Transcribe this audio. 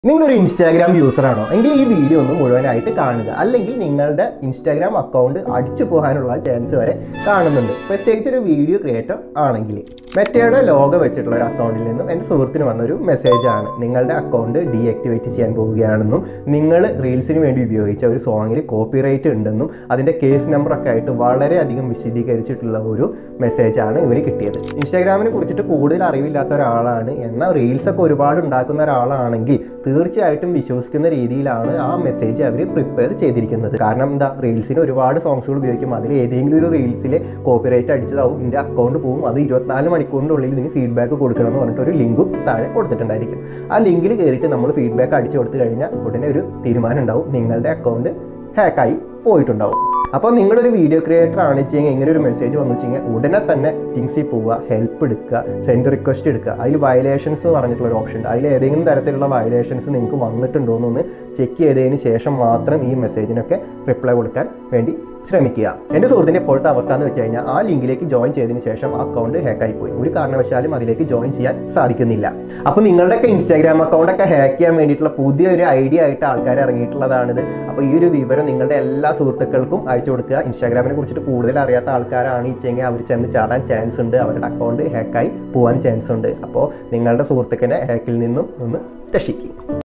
നിങ്ങളൊരു ഇൻസ്റ്റാഗ്രാം യൂസറാണോ എങ്കിൽ ഈ വീഡിയോ ഒന്ന് മുഴുവനായിട്ട് കാണുക അല്ലെങ്കിൽ നിങ്ങളുടെ ഇൻസ്റ്റാഗ്രാം അക്കൗണ്ട് അടിച്ചു പോകാനുള്ള ചാൻസ് വരെ കാണുന്നുണ്ട് പ്രത്യേകിച്ച് ഒരു വീഡിയോ ക്രിയേറ്റർ ആണെങ്കിൽ മെറ്റയുടെ ലോഗോ വെച്ചിട്ടുള്ള ഒരു അക്കൗണ്ടിൽ നിന്നും എൻ്റെ സുഹൃത്തിന് വന്നൊരു മെസ്സേജാണ് നിങ്ങളുടെ അക്കൗണ്ട് ഡീആക്ടിവേറ്റ് ചെയ്യാൻ പോവുകയാണെന്നും നിങ്ങൾ റീൽസിന് വേണ്ടി ഉപയോഗിച്ച ഒരു സോങ്ങിൽ കോപ്പിറൈറ്റ് ഉണ്ടെന്നും അതിൻ്റെ കേസ് നമ്പറൊക്കെ ആയിട്ട് വളരെയധികം വിശദീകരിച്ചിട്ടുള്ള ഒരു മെസ്സേജാണ് ഇവന് കിട്ടിയത് ഇൻസ്റ്റാഗ്രാമിനെ കുറിച്ചിട്ട് കൂടുതൽ അറിവില്ലാത്ത ഒരാളാണ് എന്നാൽ റീൽസൊക്കെ ഒരുപാട് ഉണ്ടാക്കുന്ന ഒരാളാണെങ്കിൽ തീർച്ചയായിട്ടും വിശ്വസിക്കുന്ന രീതിയിലാണ് ആ മെസ്സേജ് അവർ പ്രിപ്പയർ ചെയ്തിരിക്കുന്നത് കാരണം എന്താ റീൽസിന് ഒരുപാട് സോങ്സുകൾ ഉപയോഗിക്കും അതിൽ ഏതെങ്കിലും ഒരു റീൽസിൽ കോപ്പിറൈറ്റ് അടിച്ചതാവും ഇതിൻ്റെ അക്കൗണ്ട് പോകും അത് ഇരുപത്തിനാല് മണിക്കൂറിൻ്റെ ഉള്ളിൽ ഇതിന് ഫീഡ്ബാക്ക് കൊടുക്കണം എന്ന് പറഞ്ഞിട്ട് ഒരു ലിങ്കും താഴെ കൊടുത്തിട്ടുണ്ടായിരിക്കും ആ ലിങ്കിൽ കയറിയിട്ട് നമ്മൾ ഫീഡ്ബാക്ക് അടിച്ചു കൊടുത്തു കഴിഞ്ഞാൽ ഉടനെ ഒരു തീരുമാനം ഉണ്ടാവും നിങ്ങളുടെ അക്കൗണ്ട് ഹാക്കായി പോയിട്ടുണ്ടാവും അപ്പോൾ നിങ്ങളൊരു വീഡിയോ ക്രിയേറ്റർ ആണ് വെച്ചെങ്കിൽ ഇങ്ങനെ ഒരു മെസ്സേജ് വന്നു വെച്ചെങ്കിൽ ഉടനെ തന്നെ തിങ്സിൽ പോവുക ഹെൽപ്പ് എടുക്കുക സെൻഡ് റിക്വസ്റ്റ് എടുക്കുക അതിൽ വയലേഷൻസ് പറഞ്ഞിട്ടുള്ള ഒരു ഓപ്ഷൻ ഉണ്ട് അതിൽ ഏതെങ്കിലും തരത്തിലുള്ള വയലേഷൻസ് നിങ്ങൾക്ക് വന്നിട്ടുണ്ടോ എന്നൊന്ന് ചെക്ക് ചെയ്തതിന് ശേഷം മാത്രം ഈ മെസ്സേജിനൊക്കെ റിപ്ലൈ കൊടുക്കാൻ വേണ്ടി ശ്രമിക്കുക എൻ്റെ സുഹൃത്തിൻ്റെ ഇപ്പോഴത്തെ അവസ്ഥ എന്ന് വെച്ച് കഴിഞ്ഞാൽ ആ ലിങ്കിലേക്ക് ജോയിൻ ചെയ്തതിന് ശേഷം ആ അക്കൗണ്ട് ഹാക്കായി പോയി ഒരു കാരണവശാലും അതിലേക്ക് ജോയിൻ ചെയ്യാൻ സാധിക്കുന്നില്ല അപ്പോൾ നിങ്ങളുടെയൊക്കെ ഇൻസ്റ്റാഗ്രാം അക്കൗണ്ടൊക്കെ ഹാക്ക് ചെയ്യാൻ വേണ്ടിയിട്ടുള്ള പുതിയൊരു ഐഡിയ ആയിട്ട് ആൾക്കാർ ഇറങ്ങിയിട്ടുള്ളതാണിത് അപ്പോൾ ഈ ഒരു വിവരം നിങ്ങളുടെ എല്ലാ സുഹൃത്തുക്കൾക്കും അയച്ചു കൊടുക്കുക ഇൻസ്റ്റാഗ്രാമിനെ കുറിച്ചിട്ട് കൂടുതൽ അറിയാത്ത ആൾക്കാരാണ് ഈ ചെങ്ങ അവർ ചെന്ന് ചാടാൻ ചാൻസ് ഉണ്ട് അവരുടെ അക്കൗണ്ട് ഹാക്കായി പോകാൻ ചാൻസ് ഉണ്ട് അപ്പോൾ നിങ്ങളുടെ സുഹൃത്തുക്കളെ ഹാക്കിൽ നിന്നും ഒന്ന് രക്ഷിക്കുക